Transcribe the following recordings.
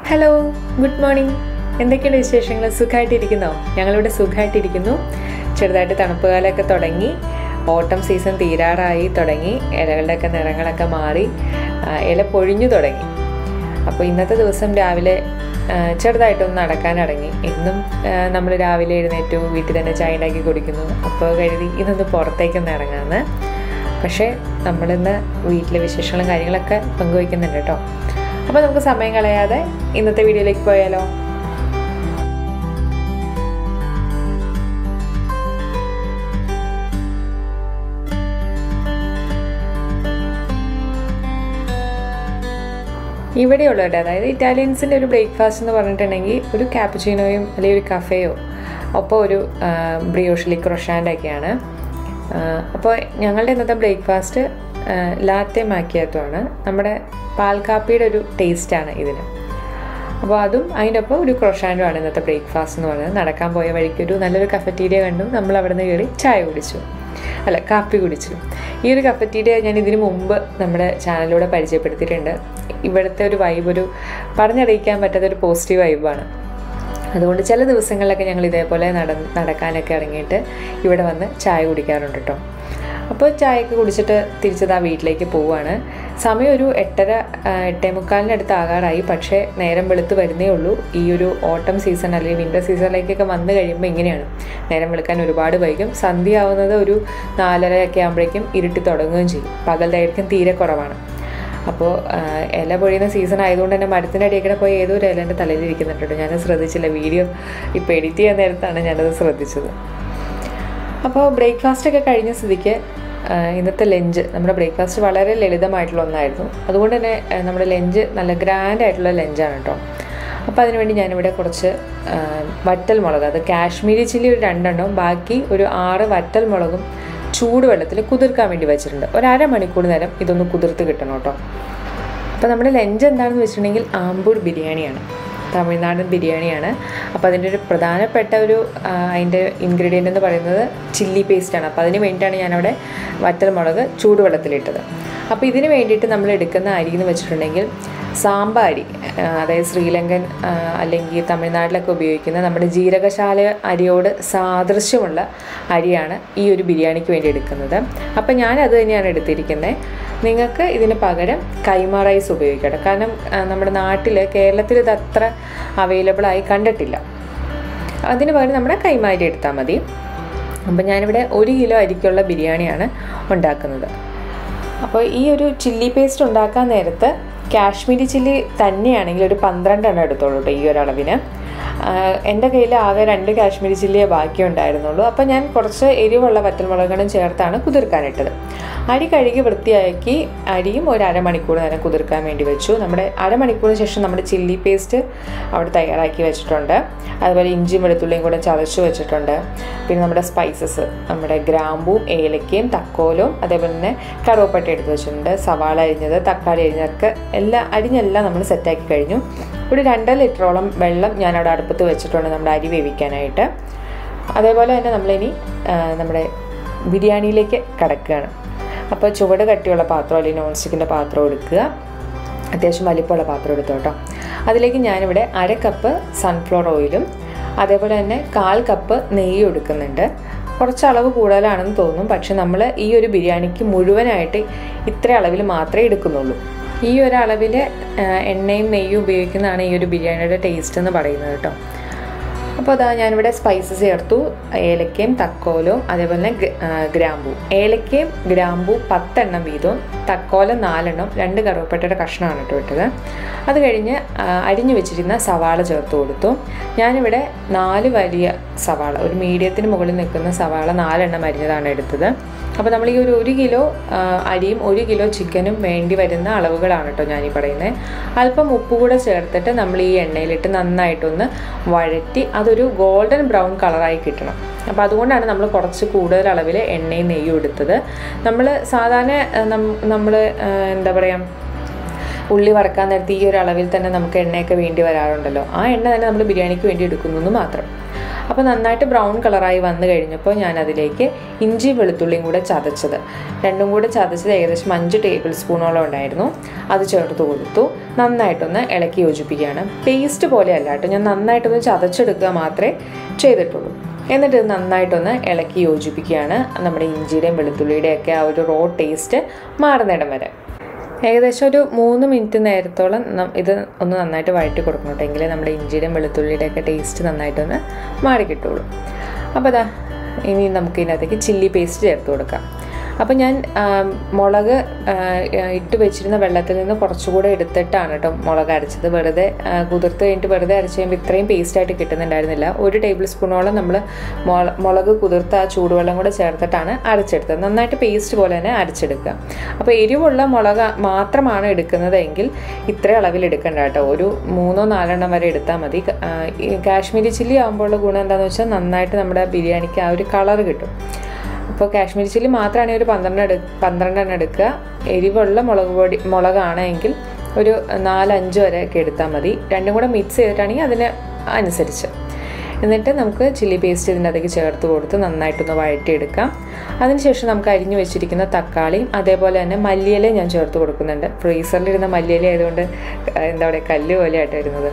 hello good morning എന്തൊക്കെയാണ് വിശേഷങ്ങൾ സുഖമായിട്ടിരിക്കുന്നോ ഞങ്ങളിവിടെ സുഖമായിട്ടിരിക്കുന്നു ചെറുതായിട്ട് തണുപ്പ് കാലമൊക്കെ തുടങ്ങി ഓട്ടം സീസൺ തീരാറായി തുടങ്ങി ഇലകളുടെയൊക്കെ നിറങ്ങളൊക്കെ മാറി ആ, ഇല പൊഴിഞ്ഞു തുടങ്ങി അപ്പോൾ ഇന്നത്തെ ദിവസം രാവിലെ ആ, ചെറുതായിട്ടൊന്ന് നടക്കാനിറങ്ങി ഇന്നും നമ്മൾ രാവിലെ എഴുന്നേറ്റു വീട്ടിൽ തന്നെ ചായ ഉണ്ടാക്കി കുടിക്കുന്നു അപ്പോൾ കരുതി ഇന്നൊന്ന് പുറത്തേക്കൊന്ന് ഇറങ്ങാമെന്ന് പക്ഷേ നമ്മളിന്ന് വീട്ടിലെ വിശേഷങ്ങളും കാര്യങ്ങളൊക്കെ പങ്കുവയ്ക്കുന്നുണ്ട് കേട്ടോ അപ്പോൾ നമുക്ക് സമയം കളയാതെ ഇന്നത്തെ വീഡിയോയിലേക്ക് പോയാലോ ഇവിടെയുള്ളവരുടെ അതായത് ഇറ്റാലിയൻസിൻ്റെ ഒരു ബ്രേക്ക്ഫാസ്റ്റ് എന്ന് പറഞ്ഞിട്ടുണ്ടെങ്കിൽ ഒരു ക്യാപ്പുച്ചീനോയും അല്ലെങ്കിൽ ഒരു കഫേയോ ഒപ്പം ഒരു ബ്രിയോഷിലി ക്രൊഷാൻ്റൊക്കെയാണ് അപ്പോൾ ഞങ്ങളുടെ ഇന്നത്തെ ബ്രേക്ക്ഫാസ്റ്റ് ലാറ്റെ മാക്കിയാത്തുമാണ് നമ്മുടെ പാൽ കാപ്പിയുടെ ഒരു ടേസ്റ്റാണ് ഇതിന് അപ്പോൾ അതും അതിൻ്റെ ഒപ്പം ഒരു ക്രൊഷാൻഡുമാണ് ഇന്നത്തെ ബ്രേക്ക്ഫാസ്റ്റ് എന്ന് പറയുന്നത് നടക്കാൻ പോയ വഴിക്ക് ഒരു നല്ലൊരു കഫറ്റീരിയ കണ്ടു നമ്മൾ അവിടെ നിന്ന് കയറി ചായ കുടിച്ചു അല്ല കാപ്പി കുടിച്ചു ഈ ഒരു കഫറ്റീരിയ ഞാൻ ഇതിനു മുമ്പ് നമ്മുടെ ചാനലിലൂടെ പരിചയപ്പെടുത്തിയിട്ടുണ്ട് ഇവിടുത്തെ ഒരു വൈബ് ഒരു പറഞ്ഞറിയിക്കാൻ പറ്റാത്ത ഒരു പോസിറ്റീവ് വൈബാണ് അതുകൊണ്ട് ചില ദിവസങ്ങളിലൊക്കെ ഞങ്ങൾ ഇതേപോലെ നട നടക്കാനൊക്കെ ഇറങ്ങിയിട്ട് ഇവിടെ വന്ന് ചായ കുടിക്കാറുണ്ട് കേട്ടോ അപ്പോൾ ചായയൊക്കെ കുടിച്ചിട്ട് തിരിച്ചത് ആ വീട്ടിലേക്ക് പോവുകയാണ് സമയം ഒരു എട്ടര ആ, എട്ടേ മുക്കാലിനടുത്ത് ആകാറായി പക്ഷേ നേരം വെളുത്ത് വരുന്നേ ഉള്ളൂ ഈ ഒരു ഓട്ടം സീസൺ അല്ലെങ്കിൽ വിൻ്റർ സീസണിലേക്കൊക്കെ വന്നു കഴിയുമ്പോൾ ഇങ്ങനെയാണ് നേരം വെളുക്കാൻ ഒരുപാട് വൈകും സന്ധ്യ ആവുന്നത് ഒരു നാലരയൊക്കെ ആകുമ്പോഴേക്കും ഇരുട്ടി തുടങ്ങുകയും ചെയ്യും പകൽ ദൈർഘ്യം തീരെ കുറവാണ് അപ്പോൾ ഇല പൊഴിയുന്ന സീസൺ ആയതുകൊണ്ട് തന്നെ മരത്തിൻ്റെ അടിയൊക്കെ പോയി ഏതോ ഒരു ഇലേൻ്റെ തലയിൽ ഇരിക്കുന്നുണ്ട് കേട്ടോ ഞാനത് ശ്രദ്ധിച്ചില്ല വീഡിയോ ഇപ്പോൾ എഡിറ്റ് ചെയ്യാൻ നേരത്താണ് ഞാനത് ശ്രദ്ധിച്ചത് അപ്പോൾ ബ്രേക്ക്ഫാസ്റ്റ് ഒക്കെ കഴിഞ്ഞ സ്ഥിതിക്ക് ആ, ഇന്നത്തെ ലഞ്ച് നമ്മുടെ ബ്രേക്ക്ഫാസ്റ്റ് വളരെ ലളിതമായിട്ടുള്ള ഒന്നായിരുന്നു അതുകൊണ്ട് തന്നെ ആ, നമ്മുടെ ലഞ്ച് നല്ല ഗ്രാൻഡ് ആയിട്ടുള്ള ലഞ്ചാണ് കേട്ടോ അപ്പോൾ അതിനുവേണ്ടി ഞാനിവിടെ കുറച്ച് ആ, വറ്റൽ മുളക് അത് കാശ്മീരി ചില്ലി ഒരു രണ്ടെണ്ണവും ബാക്കി ഒരു ആറ് വറ്റൽ മുളകും ചൂടുവെള്ളത്തിൽ കുതിർക്കാൻ വേണ്ടി വെച്ചിട്ടുണ്ട് ഒരു അരമണിക്കൂർ നേരം ഇതൊന്ന് കുതിർത്ത് കിട്ടണം കേട്ടോ അപ്പോൾ നമ്മുടെ ലഞ്ച് എന്താണെന്ന് വെച്ചിട്ടുണ്ടെങ്കിൽ ആമ്പൂർ ബിരിയാണിയാണ് തമിഴ്നാടൻ ബിരിയാണിയാണ് അപ്പോൾ അതിൻ്റെ ഒരു പ്രധാനപ്പെട്ട ഒരു ആ, അതിൻ്റെ ഇൻഗ്രീഡിയൻ്റ് എന്ന് പറയുന്നത് ചില്ലി പേസ്റ്റാണ് അപ്പോൾ അതിന് വേണ്ടിയിട്ടാണ് ഞാനവിടെ വറ്റൽ മുളക് ചൂടുവെള്ളത്തിലിട്ടത് അപ്പോൾ ഇതിന് വേണ്ടിയിട്ട് നമ്മൾ എടുക്കുന്ന അരി എന്ന് വെച്ചിട്ടുണ്ടെങ്കിൽ സാമ്പാരി ആ, അതായത് ശ്രീലങ്കൻ ആ, അല്ലെങ്കിൽ തമിഴ്നാട്ടിലൊക്കെ ഉപയോഗിക്കുന്ന നമ്മുടെ ജീരകശാല അരിയോട് സാദൃശ്യമുള്ള അരിയാണ് ഈ ഒരു ബിരിയാണിക്ക് വേണ്ടി എടുക്കുന്നത് അപ്പോൾ ഞാൻ അത് തന്നെയാണ് എടുത്തിരിക്കുന്നത് നിങ്ങൾക്ക് ഇതിന് പകരം കൈമ റൈസ് ഉപയോഗിക്കട്ടെ കാരണം ആ, നമ്മുടെ നാട്ടിൽ കേരളത്തിൽ ഇത് അത്ര അവൈലബിൾ ആയി കണ്ടിട്ടില്ല അതിന് പകരം നമ്മുടെ കൈമ അരി എടുത്താൽ മതി അപ്പം ഞാനിവിടെ ഒരു കിലോ അരിക്കുള്ള ബിരിയാണിയാണ് ഉണ്ടാക്കുന്നത് അപ്പോൾ ഈ ഒരു ചില്ലി പേസ്റ്റ് ഉണ്ടാക്കാൻ നേരത്ത് കാശ്മീരി ചില്ലി തന്നെയാണെങ്കിൽ ഒരു പന്ത്രണ്ടെണ്ണം എടുത്തോളൂ കേട്ടോ ഈ ഒരു അളവിന് ആഹ് എൻ്റെ കയ്യിൽ ആകെ രണ്ട് കാശ്മീരി ചില്ലിയേ ബാക്കി ഉണ്ടായിരുന്നുള്ളൂ അപ്പോൾ ഞാൻ കുറച്ച് എരിവുള്ള വറ്റൽമുളകുകളും ചേർത്താണ് കുതിർക്കാനിട്ടത് അരി കഴുകി വൃത്തിയാക്കി അരിയും ഒരു അരമണിക്കൂർ നേരം കുതിർക്കാൻ വേണ്ടി വെച്ചു നമ്മുടെ അരമണിക്കൂറിന് ശേഷം നമ്മുടെ ചില്ലി പേസ്റ്റ് അവിടെ തയ്യാറാക്കി വെച്ചിട്ടുണ്ട് അതുപോലെ ഇഞ്ചിയും വെളുത്തുള്ളിയും കൂടെ ചതച്ച് വെച്ചിട്ടുണ്ട് പിന്നെ നമ്മുടെ സ്പൈസസ് നമ്മുടെ ഗ്രാമ്പൂവും ഏലക്കയും തക്കോലും അതേപോലെ തന്നെ കറുവപ്പട്ട എടുത്ത് വെച്ചിട്ടുണ്ട് സവാള അരിഞ്ഞത് തക്കാളി അരിഞ്ഞതൊക്കെ എല്ലാം അരിഞ്ഞെല്ലാം നമ്മൾ സെറ്റാക്കി കഴിഞ്ഞു ഒരു രണ്ടര ലിറ്ററോളം വെള്ളം ഞാൻ അവിടെ അടുപ്പത്ത് വെച്ചിട്ടുണ്ട് നമ്മുടെ അരി വേവിക്കാനായിട്ട് അതേപോലെ തന്നെ നമ്മളിനി ആ, നമ്മുടെ ബിരിയാണിയിലേക്ക് കടക്കുകയാണ് അപ്പോൾ ചുവട് കട്ടിയുള്ള പാത്രം അല്ലെങ്കിൽ നോൺ സ്റ്റിക്കിൻ്റെ പാത്രം എടുക്കുക അത്യാവശ്യം വലിപ്പമുള്ള പാത്രം എടുത്തു കേട്ടോ അതിലേക്ക് ഞാനിവിടെ അര കപ്പ് സൺഫ്ലവർ ഓയിലും അതേപോലെ തന്നെ കാൽ കപ്പ് നെയ്യും എടുക്കുന്നുണ്ട് കുറച്ച് അളവ് കൂടുതലാണെന്ന് തോന്നും പക്ഷെ നമ്മൾ ഈ ഒരു ബിരിയാണിക്ക് മുഴുവനായിട്ട് ഇത്ര അളവിൽ മാത്രമേ എടുക്കുന്നുള്ളൂ ഈ ഒരു അളവിൽ എണ്ണയും നെയ്യും ഉപയോഗിക്കുന്നതാണ് ഈ ഒരു ബിരിയാണിയുടെ ടേസ്റ്റ് എന്ന് പറയുന്നത് കേട്ടോ അപ്പോൾ അതാ ഞാനിവിടെ സ്പൈസസ് ചേർത്തു ഏലക്കയും തക്കോലവും അതേപോലെ തന്നെ ഗ്ര- ആ, ഗ്രാമ്പൂ ഏലക്കയും ഗ്രാമ്പൂ പത്തെണ്ണം വീതവും തക്കോലം നാലെണ്ണം രണ്ട് കറുവപ്പട്ടയുടെ കഷ്ണമാണ് കേട്ടോ ഇട്ടത് അത് കഴിഞ്ഞ് ആ, അരിഞ്ഞു വെച്ചിരുന്ന സവാള ചേർത്ത് കൊടുത്തു ഞാനിവിടെ നാല് വലിയ സവാള ഒരു മീഡിയത്തിന് മുകളിൽ നിൽക്കുന്ന സവാള നാലെണ്ണം അരിഞ്ഞതാണ് എടുത്തത് അപ്പോൾ നമ്മൾ ഈ ഒരു ഒരു കിലോ ആ, അരിയും ഒരു കിലോ ചിക്കനും വേണ്ടി വരുന്ന അളവുകളാണ് കേട്ടോ ഞാനീ പറയുന്നത് അല്പം ഉപ്പ് കൂടെ ചേർത്തിട്ട് നമ്മൾ ഈ എണ്ണയിലിട്ട് നന്നായിട്ടൊന്ന് വഴറ്റി അതൊരു ഗോൾഡൻ ബ്രൗൺ കളറായി കിട്ടണം അപ്പോൾ അതുകൊണ്ടാണ് നമ്മൾ കുറച്ച് കൂടുതൽ അളവിൽ എണ്ണയും നെയ്യും എടുത്തത് നമ്മൾ സാധാരണ നമ്മൾ എന്താ പറയുക ഉള്ളി വറക്കാൻ നേരത്ത് ഈ ഒരു അളവിൽ തന്നെ നമുക്ക് എണ്ണയൊക്കെ വേണ്ടി വരാറുണ്ടല്ലോ ആ എണ്ണ തന്നെ നമ്മൾ ബിരിയാണിക്ക് വേണ്ടി എടുക്കുന്നു എന്ന് മാത്രം അപ്പോൾ നന്നായിട്ട് ബ്രൗൺ കളറായി വന്നു കഴിഞ്ഞപ്പോൾ ഞാൻ അതിലേക്ക് ഇഞ്ചി വെളുത്തുള്ളിയും കൂടെ ചതച്ചത് രണ്ടും കൂടെ ചതച്ചത് ഏകദേശം അഞ്ച് ടേബിൾ സ്പൂണോളം ഉണ്ടായിരുന്നു അത് ചേർത്ത് കൊടുത്തു നന്നായിട്ടൊന്ന് ഇളക്കി യോജിപ്പിക്കുകയാണ് പേസ്റ്റ് പോലെ അല്ല കേട്ടോ ഞാൻ നന്നായിട്ടൊന്ന് ചതച്ചെടുക്കുക മാത്രമേ ചെയ്തിട്ടുള്ളൂ എന്നിട്ട് ഇത് നന്നായിട്ടൊന്ന് ഇളക്കി യോജിപ്പിക്കുകയാണ് നമ്മുടെ ഇഞ്ചിയുടെയും വെളുത്തുള്ളിയുടെയും ഒക്കെ ആ ഒരു റോ ടേസ്റ്റ് മാറുന്നിടം വരെ ഏകദേശം ഒരു മൂന്ന് മിനിറ്റ് നേരത്തോളം നം- ഇത് ഒന്ന് നന്നായിട്ട് വഴറ്റി കൊടുക്കണം കേട്ടോ എങ്കിലേ നമ്മുടെ ഇഞ്ചിയുടെയും വെളുത്തുള്ളിയുടെ ഒക്കെ ടേസ്റ്റ് നന്നായിട്ടൊന്ന് മാറി കിട്ടുള്ളൂ അപ്പോൾ അതാ ഇനി നമുക്ക് ഇതിനകത്തേക്ക് ചില്ലി പേസ്റ്റ് ചേർത്ത് കൊടുക്കാം അപ്പോൾ ഞാൻ ആ, മുളക് ആ, ഇട്ട് വെച്ചിരുന്ന വെള്ളത്തിൽ നിന്ന് കുറച്ചുകൂടെ എടുത്തിട്ടാണ് കേട്ടോ മുളക് അരച്ചത് വെറുതെ ആ, കുതിർത്ത് കഴിഞ്ഞിട്ട് വെറുതെ അരച്ച് കഴിയുമ്പോൾ ഇത്രയും പേസ്റ്റായിട്ട് കിട്ടുന്നുണ്ടായിരുന്നില്ല ഒരു ടേബിൾ സ്പൂണോളം നമ്മൾ മുളക് കുതിർത്ത് ആ ചൂടുവെള്ളം കൂടെ ചേർത്തിട്ടാണ് അരച്ചെടുത്തത് നന്നായിട്ട് പേസ്റ്റ് പോലെ തന്നെ അരച്ചെടുക്കുക അപ്പോൾ എരിവുള്ള മുളക് മാത്രമാണ് എടുക്കുന്നതെങ്കിൽ ഇത്ര അളവിൽ എടുക്കണ്ട കേട്ടോ ഒരു മൂന്നോ നാലെണ്ണം വരെ എടുത്താൽ മതി ആ, ഈ കാശ്മീരി ചില്ലി ആകുമ്പോഴുള്ള ഗുണം എന്താണെന്ന് വെച്ചാൽ നന്നായിട്ട് നമ്മുടെ ബിരിയാണിക്ക് ആ ഒരു കളർ കിട്ടും അപ്പോൾ കാശ്മീരി ചില്ലി മാത്രമാണെങ്കിൽ ഒരു പന്ത്രണ്ട് എടു പന്ത്രണ്ടെണ്ണം എടുക്കുക എരിവുള്ള മുളക് പൊടി മുളകാണെങ്കിൽ ഒരു നാലഞ്ച് വരെ ഒക്കെ എടുത്താൽ മതി രണ്ടും കൂടെ മിക്സ് ചെയ്തിട്ടാണെങ്കിൽ അതിന് അനുസരിച്ച് എന്നിട്ട് നമുക്ക് ചില്ലി പേസ്റ്റ് ഇതിൻ്റെ അകത്തേക്ക് ചേർത്ത് കൊടുത്ത് നന്നായിട്ടൊന്ന് വഴറ്റിയെടുക്കാം അതിനുശേഷം നമുക്ക് അരിഞ്ഞു വെച്ചിരിക്കുന്ന തക്കാളിയും അതേപോലെ തന്നെ മല്ലിയിലയും ഞാൻ ചേർത്ത് കൊടുക്കുന്നുണ്ട് ഫ്രീസറിലിരുന്ന മല്ലിയില ആയതുകൊണ്ട് എന്താ പറയുക കല്ല് പോലെയായിട്ട് വരുന്നത്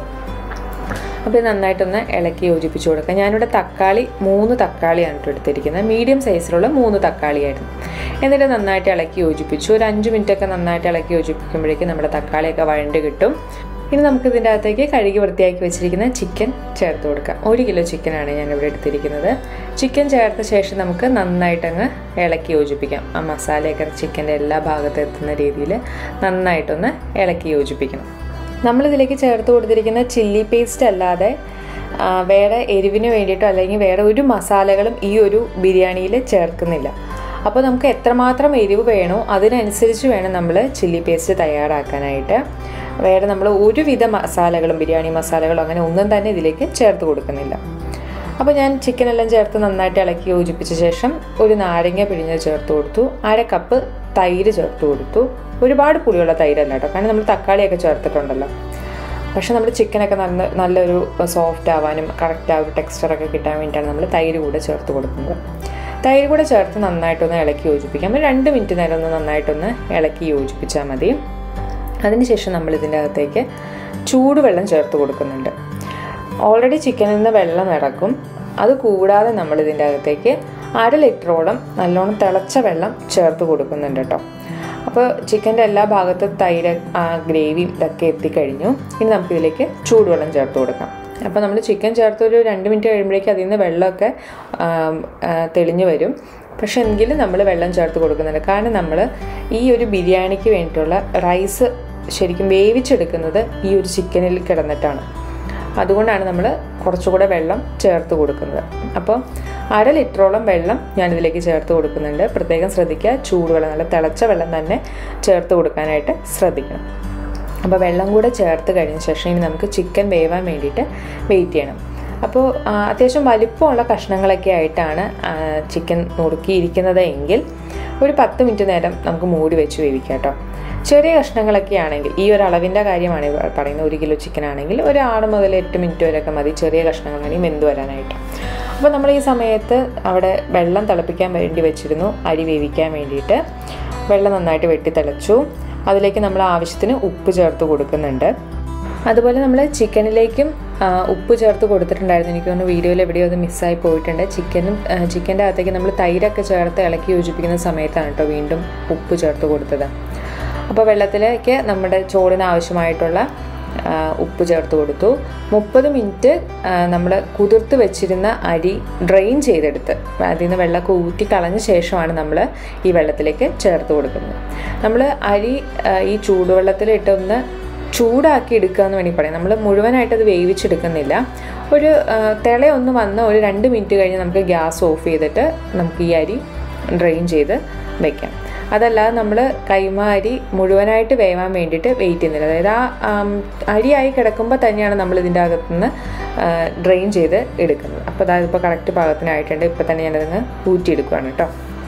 അപ്പോൾ ഇത് നന്നായിട്ടൊന്ന് ഇളക്കി യോജിപ്പിച്ച് കൊടുക്കുക ഞാനിവിടെ തക്കാളി മൂന്ന് തക്കാളിയാണ് കേട്ടോ എടുത്തിരിക്കുന്നത് മീഡിയം സൈസിലുള്ള മൂന്ന് തക്കാളിയായിരുന്നു എന്നിട്ട് നന്നായിട്ട് ഇളക്കി യോജിപ്പിച്ചു ഒരു അഞ്ച് മിനിറ്റൊക്കെ നന്നായിട്ട് ഇളക്കി യോജിപ്പിക്കുമ്പോഴേക്കും നമ്മുടെ തക്കാളിയൊക്കെ വഴണ്ട് കിട്ടും ഇനി നമുക്ക് ഇതിൻ്റെ അകത്തേക്ക് കഴുകി വൃത്തിയാക്കി വെച്ചിരിക്കുന്ന ചിക്കൻ ചേർത്ത് കൊടുക്കാം ഒരു കിലോ ചിക്കനാണ് ഞാൻ ഇവിടെ എടുത്തിരിക്കുന്നത് ചിക്കൻ ചേർത്ത ശേഷം നമുക്ക് നന്നായിട്ടങ്ങ് ഇളക്കി യോജിപ്പിക്കാം ആ മസാലയൊക്കെ ചിക്കൻ്റെ എല്ലാ ഭാഗത്തും എത്തുന്ന രീതിയിൽ നന്നായിട്ടൊന്ന് ഇളക്കി യോജിപ്പിക്കണം നമ്മളിതിലേക്ക് ചേർത്ത് കൊടുത്തിരിക്കുന്ന ചില്ലി പേസ്റ്റ് അല്ലാതെ ആ, വേറെ എരിവിന് വേണ്ടിയിട്ടോ അല്ലെങ്കിൽ വേറെ ഒരു മസാലകളും ഈ ഒരു ബിരിയാണിയിൽ ചേർക്കുന്നില്ല അപ്പോൾ നമുക്ക് എത്രമാത്രം എരിവ് വേണോ അതിനനുസരിച്ച് വേണം നമ്മൾ ചില്ലി പേസ്റ്റ് തയ്യാറാക്കാനായിട്ട് വേറെ നമ്മൾ ഒരുവിധ മസാലകളും ബിരിയാണി മസാലകളും അങ്ങനെ ഒന്നും തന്നെ ഇതിലേക്ക് ചേർത്ത് കൊടുക്കുന്നില്ല അപ്പോൾ ഞാൻ ചിക്കനെല്ലാം ചേർത്ത് നന്നായിട്ട് ഇളക്കി യോജിപ്പിച്ച ശേഷം ഒരു നാരങ്ങ പിഴിഞ്ഞ് ചേർത്ത് കൊടുത്തു അര കപ്പ് തൈര് ചേർത്ത് കൊടുത്തു ഒരുപാട് പുളിയുള്ള തൈരല്ല കേട്ടോ കാരണം നമ്മൾ തക്കാളിയൊക്കെ ചേർത്തിട്ടുണ്ടല്ലോ പക്ഷെ നമ്മുടെ ചിക്കനൊക്കെ നല്ല നല്ലൊരു സോഫ്റ്റ് ആവാനും കറക്റ്റ് ആ ഒരു ടെക്സ്ചറൊക്കെ കിട്ടാൻ വേണ്ടിയിട്ടാണ് നമ്മൾ തൈര് കൂടെ ചേർത്ത് കൊടുക്കുന്നത് തൈര് കൂടെ ചേർത്ത് നന്നായിട്ടൊന്ന് ഇളക്കി യോജിപ്പിക്കാം ഒരു രണ്ട് മിനിറ്റ് നേരം ഒന്ന് നന്നായിട്ടൊന്ന് ഇളക്കി യോജിപ്പിച്ചാൽ മതി അതിനുശേഷം നമ്മൾ ഇതിൻ്റെ അകത്തേക്ക് ചൂടുവെള്ളം ചേർത്ത് കൊടുക്കുന്നുണ്ട് ഓൾറെഡി ചിക്കനിൽ നിന്ന് വെള്ളം ഇറക്കും അത് കൂടാതെ നമ്മൾ ഇതിൻ്റെ അകത്തേക്ക് അര ലിറ്ററോളം നല്ലോണം തിളച്ച വെള്ളം ചേർത്ത് കൊടുക്കുന്നുണ്ട് കേട്ടോ അപ്പോൾ ചിക്കൻ്റെ എല്ലാ ഭാഗത്തും തൈര് ആ ഗ്രേവിയും ഇതൊക്കെ എത്തിക്കഴിഞ്ഞു ഇനി നമുക്കിതിലേക്ക് ചൂടുവെള്ളം ചേർത്ത് കൊടുക്കാം അപ്പോൾ നമ്മൾ ചിക്കൻ ചേർത്ത് ഒരു രണ്ട് മിനിറ്റ് കഴിയുമ്പോഴേക്കും അതിൽ നിന്ന് വെള്ളമൊക്കെ ആം, ആ, തെളിഞ്ഞു വരും പക്ഷെ എങ്കിലും നമ്മൾ വെള്ളം ചേർത്ത് കൊടുക്കുന്നുണ്ട് കാരണം നമ്മൾ ഈ ഒരു ബിരിയാണിക്ക് വേണ്ടിയിട്ടുള്ള റൈസ് ശരിക്കും വേവിച്ചെടുക്കുന്നത് ഈ ഒരു ചിക്കനിൽ കിടന്നിട്ടാണ് അതുകൊണ്ടാണ് നമ്മൾ കുറച്ചുകൂടെ വെള്ളം ചേർത്ത് കൊടുക്കുന്നത് അപ്പോൾ അര ലിറ്ററോളം വെള്ളം ഞാനിതിലേക്ക് ചേർത്ത് കൊടുക്കുന്നുണ്ട് പ്രത്യേകം ശ്രദ്ധിക്കുക ചൂടുവെള്ളം നല്ല തിളച്ച വെള്ളം തന്നെ ചേർത്ത് കൊടുക്കാനായിട്ട് ശ്രദ്ധിക്കണം അപ്പോൾ വെള്ളം കൂടെ ചേർത്ത് കഴിഞ്ഞ ശേഷം ഇനി നമുക്ക് ചിക്കൻ വേവാൻ വേണ്ടിയിട്ട് വെയിറ്റ് ചെയ്യണം അപ്പോൾ ആ, അത്യാവശ്യം വലിപ്പമുള്ള കഷ്ണങ്ങളൊക്കെ ആയിട്ടാണ് ആ, ചിക്കൻ നുറുക്കിയിരിക്കുന്നത് എങ്കിൽ ഒരു പത്ത് മിനിറ്റ് നേരം നമുക്ക് മൂടി വെച്ച് വേവിക്കാം കേട്ടോ ചെറിയ കഷ്ണങ്ങളൊക്കെ ആണെങ്കിൽ ഈ ഒരു അളവിൻ്റെ കാര്യമാണ് ഈ പറയുന്നത് ഒരു കിലോ ചിക്കൻ ആണെങ്കിൽ ഒരു ആറ് മുതൽ എട്ട് മിനിറ്റ് വരെയൊക്കെ മതി ചെറിയ കഷ്ണങ്ങളാണെങ്കിൽ വെന്ത് വരാനായിട്ട് അപ്പോൾ നമ്മൾ ഈ സമയത്ത് അവിടെ വെള്ളം തിളപ്പിക്കാൻ വേണ്ടി വെച്ചിരുന്നു അരി വേവിക്കാൻ വേണ്ടിയിട്ട് വെള്ളം നന്നായിട്ട് വെട്ടി തിളച്ചു അതിലേക്ക് നമ്മൾ ആവശ്യത്തിന് ഉപ്പ് ചേർത്ത് കൊടുക്കുന്നുണ്ട് അതുപോലെ നമ്മൾ ചിക്കനിലേക്കും ആ, ഉപ്പ് ചേർത്ത് കൊടുത്തിട്ടുണ്ടായിരുന്നു എനിക്ക് തോന്നുന്നു വീഡിയോയിൽ എവിടെയോ അത് മിസ്സായി പോയിട്ടുണ്ട് ചിക്കനും ചിക്കൻ്റെ അകത്തേക്ക് നമ്മൾ തൈരൊക്കെ ചേർത്ത് ഇളക്കി യോജിപ്പിക്കുന്ന സമയത്താണ് കേട്ടോ വീണ്ടും ഉപ്പ് ചേർത്ത് കൊടുത്തത് അപ്പോൾ വെള്ളത്തിലേക്ക് നമ്മുടെ ചോറിന് ആവശ്യമായിട്ടുള്ള ആ, ഉപ്പ് ചേർത്ത് കൊടുത്തു മുപ്പത് മിനിറ്റ് നമ്മൾ കുതിർത്ത് വെച്ചിരുന്ന അരി ഡ്രെയിൻ ചെയ്തെടുത്ത് അതിൽ നിന്ന് വെള്ളമൊക്കെ ഊറ്റി കളഞ്ഞ ശേഷമാണ് നമ്മൾ ഈ വെള്ളത്തിലേക്ക് ചേർത്ത് കൊടുക്കുന്നത് നമ്മൾ അരി ആ, ഈ ചൂടുവെള്ളത്തിലിട്ടൊന്ന് ചൂടാക്കി എടുക്കുക എന്ന് വേണമെങ്കിൽ പറയാം നമ്മൾ മുഴുവനായിട്ട് അത് വേവിച്ചെടുക്കുന്നില്ല ഒരു ആ, തിളയൊന്ന് വന്ന് ഒരു രണ്ട് മിനിറ്റ് കഴിഞ്ഞ് നമുക്ക് ഗ്യാസ് ഓഫ് ചെയ്തിട്ട് നമുക്ക് ഈ അരി ഡ്രെയിൻ ചെയ്ത് വെക്കാം അതല്ലാതെ നമ്മൾ കൈമ അരി മുഴുവനായിട്ട് വേവാൻ വേണ്ടിയിട്ട് വെയിറ്റ് ചെയ്യുന്നില്ല അതായത് ആ ആം, അരിയായി കിടക്കുമ്പോൾ തന്നെയാണ് നമ്മൾ ഇതിൻ്റെ അകത്തുനിന്ന് ഡ്രെയിൻ ചെയ്ത് എടുക്കുന്നത് അപ്പോൾ അതായത് ഇപ്പോൾ കറക്റ്റ് പാകത്തിനായിട്ടുണ്ട് ഇപ്പോൾ തന്നെ ഞാനതങ്ങ് ഊറ്റിയെടുക്കുകയാണ് കേട്ടോ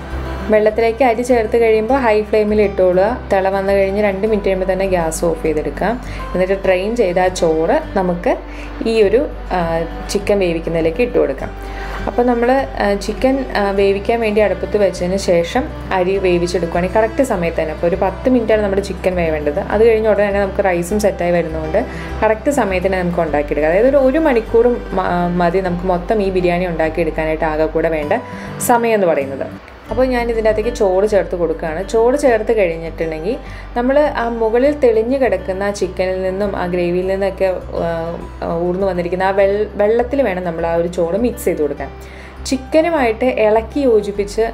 വെള്ളത്തിലേക്ക് അരി ചേർത്ത് കഴിയുമ്പോൾ ഹൈ ഫ്ലെയിമിൽ ഇട്ടുകൊള്ളുക തിള വന്നു കഴിഞ്ഞ് രണ്ട് മിനിറ്റ് കഴിയുമ്പോൾ തന്നെ ഗ്യാസ് ഓഫ് ചെയ്തെടുക്കാം എന്നിട്ട് ഡ്രെയിൻ ചെയ്ത ആ ചോറ് നമുക്ക് ഈ ഒരു ചിക്കൻ വേവിക്കുന്നതിലേക്ക് ഇട്ട് കൊടുക്കാം അപ്പോൾ നമ്മൾ ചിക്കൻ വേവിക്കാൻ വേണ്ടി അടുപ്പത്ത് വെച്ചതിന് ശേഷം അരി വേവിച്ചെടുക്കുകയാണെങ്കിൽ കറക്റ്റ് സമയത്ത് തന്നെ അപ്പോൾ ഒരു പത്ത് മിനിറ്റാണ് നമ്മുടെ ചിക്കൻ വേവേണ്ടത് അത് കഴിഞ്ഞ ഉടനെ തന്നെ നമുക്ക് റൈസും സെറ്റായി വരുന്നതുകൊണ്ട് കറക്റ്റ് സമയത്തിന് നമുക്ക് ഉണ്ടാക്കിയെടുക്കാം അതായത് ഒരു ഒരു മണിക്കൂറും മതി നമുക്ക് മൊത്തം ഈ ബിരിയാണി ഉണ്ടാക്കിയെടുക്കാനായിട്ട് ആകെ കൂടെ വേണ്ട സമയം എന്ന് പറയുന്നത് അപ്പോൾ ഞാൻ ഇതിൻ്റെ അകത്തേക്ക് ചോറ് ചേർത്ത് കൊടുക്കുകയാണ് ചോറ് ചേർത്ത് കഴിഞ്ഞിട്ടുണ്ടെങ്കിൽ നമ്മൾ ആ മുകളിൽ തെളിഞ്ഞു കിടക്കുന്ന ആ ചിക്കനിൽ നിന്നും ആ ഗ്രേവിയിൽ നിന്നൊക്കെ ഊർന്നു വന്നിരിക്കുന്ന ആ വെള്ള വെള്ളത്തിൽ വേണം നമ്മൾ ആ ഒരു ചോറ് മിക്സ് ചെയ്ത് കൊടുക്കാൻ ചിക്കനുമായിട്ട് ഇളക്കി യോജിപ്പിച്ച്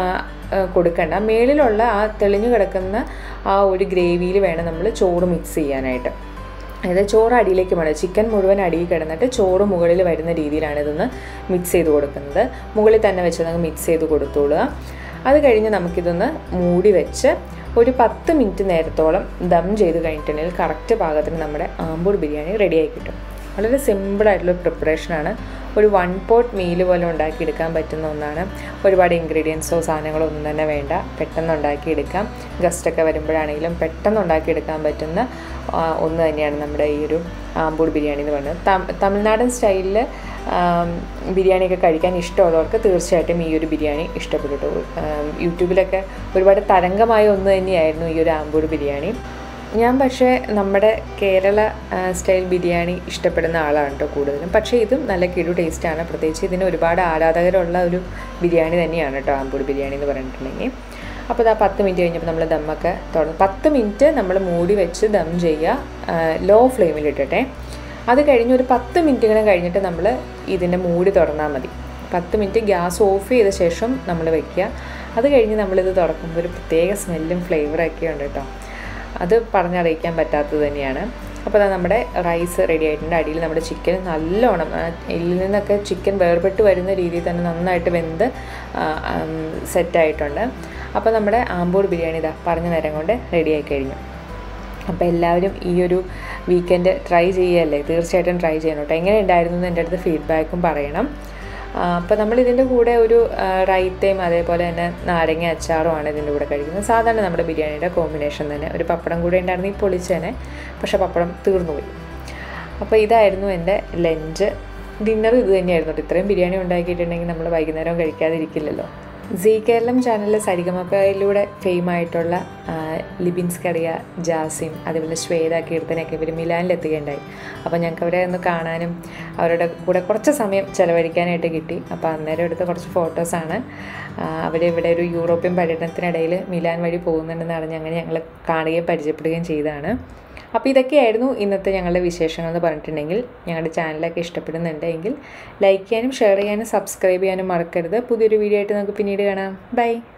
കൊടുക്കണ്ട മേളിലുള്ള ആ തെളിഞ്ഞു കിടക്കുന്ന ആ ഒരു ഗ്രേവിയിൽ വേണം നമ്മൾ ചോറ് മിക്സ് ചെയ്യാനായിട്ട് അതായത് ചോറ് അടിയിലേക്ക് വേണം ചിക്കൻ മുഴുവൻ അടിയിൽ കിടന്നിട്ട് ചോറ് മുകളിൽ വരുന്ന രീതിയിലാണ് ഇതൊന്ന് മിക്സ് ചെയ്ത് കൊടുക്കുന്നത് മുകളിൽ തന്നെ വെച്ച് നമുക്ക് മിക്സ് ചെയ്ത് കൊടുത്തോളുക അത് കഴിഞ്ഞ് നമുക്കിതൊന്ന് മൂടി വെച്ച് ഒരു പത്ത് മിനിറ്റ് നേരത്തോളം ദം ചെയ്ത് കഴിഞ്ഞിട്ടുണ്ടെങ്കിൽ കറക്റ്റ് പാകത്തിന് നമ്മുടെ ആമ്പൂർ ബിരിയാണി റെഡിയായി കിട്ടും വളരെ സിമ്പിളായിട്ടുള്ള പ്രിപ്പറേഷനാണ് ഒരു വൺ പോട്ട് മീല് പോലെ ഉണ്ടാക്കിയെടുക്കാൻ പറ്റുന്ന ഒന്നാണ് ഒരുപാട് ഇൻഗ്രീഡിയൻസോ സാധനങ്ങളോ ഒന്നും തന്നെ വേണ്ട പെട്ടെന്ന് ഉണ്ടാക്കിയെടുക്കാം ഗസ്റ്റൊക്കെ വരുമ്പോഴാണെങ്കിലും പെട്ടെന്ന് ഉണ്ടാക്കിയെടുക്കാൻ പറ്റുന്ന ഒന്ന് തന്നെയാണ് നമ്മുടെ ഈ ഒരു ആമ്പൂർ ബിരിയാണി എന്ന് പറയുന്നത് തമിഴ്നാടൻ സ്റ്റൈലിൽ ബിരിയാണിയൊക്കെ കഴിക്കാൻ ഇഷ്ടമുള്ളവർക്ക് തീർച്ചയായിട്ടും ഈ ഒരു ബിരിയാണി ഇഷ്ടപ്പെട്ടു യൂട്യൂബിലൊക്കെ ഒരുപാട് തരംഗമായ ഒന്ന് തന്നെയായിരുന്നു ഈ ഒരു ആമ്പൂർ ബിരിയാണി ഞാൻ പക്ഷേ നമ്മുടെ കേരള സ്റ്റൈൽ ബിരിയാണി ഇഷ്ടപ്പെടുന്ന ആളാണ് കേട്ടോ കൂടുതലും പക്ഷേ ഇതും നല്ല കിടു ടേസ്റ്റാണ് പ്രത്യേകിച്ച് ഇതിന് ഒരുപാട് ആരാധകരുള്ള ഒരു ബിരിയാണി തന്നെയാണ് കേട്ടോ ആമ്പൂർ ബിരിയാണി എന്ന് പറഞ്ഞിട്ടുണ്ടെങ്കിൽ അപ്പോൾ ഇതാ പത്ത് മിനിറ്റ് കഴിഞ്ഞപ്പോൾ നമ്മൾ ദമ്മൊക്കെ തുറന്നു പത്ത് മിനിറ്റ് നമ്മൾ മൂടി വെച്ച് ദം ചെയ്യുക ലോ ഫ്ലെയിമിൽ ഇട്ടിട്ടെ അത് കഴിഞ്ഞ് ഒരു പത്ത് മിനിറ്റ് ഇങ്ങനെ കഴിഞ്ഞിട്ട് നമ്മൾ ഇതിൻ്റെ മൂടി തുറന്നാൽ മതി പത്ത് മിനിറ്റ് ഗ്യാസ് ഓഫ് ചെയ്ത ശേഷം നമ്മൾ വെക്കുക അത് കഴിഞ്ഞ് നമ്മളിത് തുറക്കുമ്പോൾ ഒരു പ്രത്യേക സ്മെല്ലും ഫ്ലേവറൊക്കെ ഉണ്ട് കേട്ടോ അത് പറഞ്ഞറിയിക്കാൻ പറ്റാത്തത് തന്നെയാണ് അപ്പോൾ അതാ നമ്മുടെ റൈസ് റെഡി ആയിട്ടുണ്ട് അടിയിൽ നമ്മുടെ ചിക്കൻ നല്ലോണം ഇതിൽ നിന്നൊക്കെ ചിക്കൻ വേർപെട്ട് വരുന്ന രീതിയിൽ തന്നെ നന്നായിട്ട് വെന്ത് സെറ്റായിട്ടുണ്ട് അപ്പോൾ നമ്മുടെ ആമ്പൂർ ബിരിയാണി ഇതാ പറഞ്ഞ നേരം കൊണ്ട് റെഡിയായി കഴിഞ്ഞു അപ്പോൾ എല്ലാവരും ഈ ഒരു വീക്കെൻഡ് ട്രൈ ചെയ്യല്ലേ തീർച്ചയായിട്ടും ട്രൈ ചെയ്യണം കേട്ടോ എങ്ങനെ ഉണ്ടായിരുന്നു എന്ന് എൻ്റെ അടുത്ത് ഫീഡ്ബാക്കും പറയണം അപ്പോൾ നമ്മൾ ഇതിൻ്റെ കൂടെ ഒരു റൈത്തയും അതേപോലെ തന്നെ നാരങ്ങ അച്ചാറുമാണ് ഇതിൻ്റെ കൂടെ കഴിക്കുന്നത് സാധാരണ നമ്മുടെ ബിരിയാണിയുടെ കോമ്പിനേഷൻ തന്നെ ഒരു പപ്പടം കൂടെ ഉണ്ടായിരുന്നു ഈ പൊളിച്ചേനെ പക്ഷേ പപ്പടം തീർന്നുപോയി അപ്പോൾ ഇതായിരുന്നു എൻ്റെ ലഞ്ച് ഡിന്നർ ഇത് തന്നെയായിരുന്നു ഇത്രയും ബിരിയാണി ഉണ്ടാക്കിയിട്ടുണ്ടെങ്കിൽ നമ്മൾ വൈകുന്നേരം കഴിക്കാതിരിക്കില്ലല്ലോ സി കേരളം ചാനലിൽ സരിഗമപ്പയിലൂടെ ഫെയിം ആയിട്ടുള്ള ലിബിൻസ് കറിയ ജാസിം അതേപോലെ ശ്വേത കീർത്തനയൊക്കെ ഇവർ മിലാനിലെത്തുകയുണ്ടായി അപ്പോൾ ഞങ്ങൾക്ക് അവരെ ഒന്ന് കാണാനും അവരുടെ കൂടെ കുറച്ച് സമയം ചിലവഴിക്കാനായിട്ട് കിട്ടി അപ്പോൾ അന്നേരം എടുത്ത കുറച്ച് ഫോട്ടോസാണ് അവർ ഇവിടെ ഒരു യൂറോപ്യൻ പര്യടനത്തിനിടയിൽ മിലാൻ വഴി പോകുന്നുണ്ടെന്ന് അറിഞ്ഞ് അങ്ങനെ ഞങ്ങൾ കാണുകയും പരിചയപ്പെടുകയും ചെയ്തതാണ് അപ്പോൾ ഇതൊക്കെയായിരുന്നു ഇന്നത്തെ ഞങ്ങളുടെ വിശേഷങ്ങൾ എന്ന് പറഞ്ഞിട്ടുണ്ടെങ്കിൽ ഞങ്ങളുടെ ചാനലൊക്കെ ഇഷ്ടപ്പെടുന്നുണ്ടെങ്കിൽ ലൈക്ക് ചെയ്യാനും ഷെയർ ചെയ്യാനും സബ്സ്ക്രൈബ് ചെയ്യാനും മറക്കരുത് പുതിയൊരു വീഡിയോ ആയിട്ട് നമുക്ക് പിന്നീട് കാണാം ബൈ